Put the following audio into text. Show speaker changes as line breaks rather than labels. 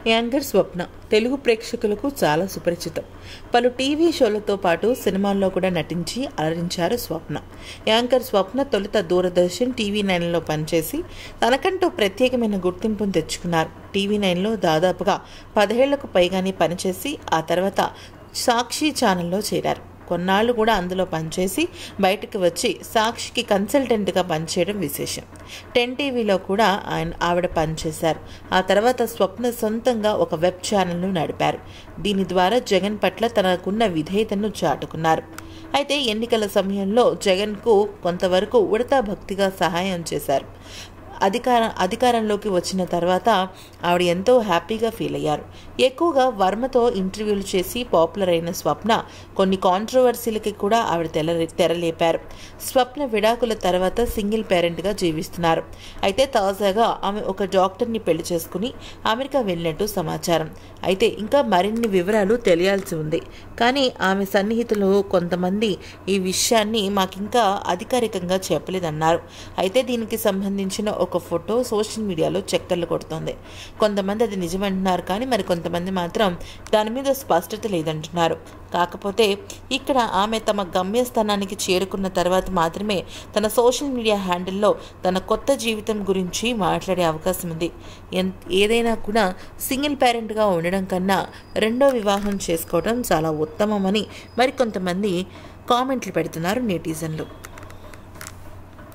anchor స్వప్న తెలుగు ప్రేక్షకులకు చాలా సుపరిచితం పలు టీవీ షోలతో పాటు సినిమాల్లో కూడా నటించి అలరించారు స్వప్న యాంకర్ స్వప్న తొలుత దూరదర్శన్ టీవీ నైన్లో పనిచేసి తనకంటూ ప్రత్యేకమైన గుర్తింపును తెచ్చుకున్నారు టీవీ నైన్లో దాదాపుగా పదేళ్లకు పైగానే పనిచేసి ఆ తర్వాత సాక్షి ఛానల్లో చేరారు కొన్నాళ్ళు కూడా అందులో పనిచేసి బయటకు వచ్చి సాక్షికి కన్సల్టెంట్గా పనిచేయడం విశేషం టెన్ టీవీలో కూడా ఆయన ఆవిడ పనిచేశారు ఆ తర్వాత స్వప్న సొంతంగా ఒక వెబ్ ఛానల్ను నడిపారు దీని ద్వారా జగన్ పట్ల తనకున్న విధేయతను చాటుకున్నారు అయితే ఎన్నికల సమయంలో జగన్కు కొంతవరకు ఉడతా భక్తిగా సహాయం చేశారు అధికార అధికారంలోకి వచ్చిన తర్వాత ఆవిడ ఎంతో హ్యాపీగా ఫీల్ అయ్యారు ఎక్కువగా వర్మతో ఇంటర్వ్యూలు చేసి పాపులర్ అయిన స్వప్న కొన్ని కాంట్రవర్సీలకి కూడా ఆవిడ తెర తెరలేపారు స్వప్న విడాకుల తర్వాత సింగిల్ పేరెంట్గా జీవిస్తున్నారు అయితే తాజాగా ఆమె ఒక డాక్టర్ని పెళ్లి చేసుకుని అమెరికా వెళ్ళినట్టు సమాచారం అయితే ఇంకా మరిన్ని వివరాలు తెలియాల్సి ఉంది కానీ ఆమె సన్నిహితులు కొంతమంది ఈ విషయాన్ని మాకింకా అధికారికంగా చెప్పలేదన్నారు అయితే దీనికి సంబంధించిన ఒక ఫోటో సోషల్ మీడియాలో చక్కర్లు కొడుతోంది కొంతమంది అది నిజమంటున్నారు కానీ మరి కొంతమంది మాత్రం దాని మీద స్పష్టత లేదంటున్నారు కాకపోతే ఇక్కడ ఆమె తమ గమ్యస్థానానికి చేరుకున్న తర్వాత మాత్రమే తన సోషల్ మీడియా హ్యాండిల్లో తన కొత్త జీవితం గురించి మాట్లాడే అవకాశం ఉంది ఎన్ ఏదైనా కూడా సింగిల్ పేరెంట్గా ఉండడం కన్నా రెండో వివాహం చేసుకోవడం చాలా ఉత్తమమని మరికొంతమంది కామెంట్లు పెడుతున్నారు నెటిజన్లు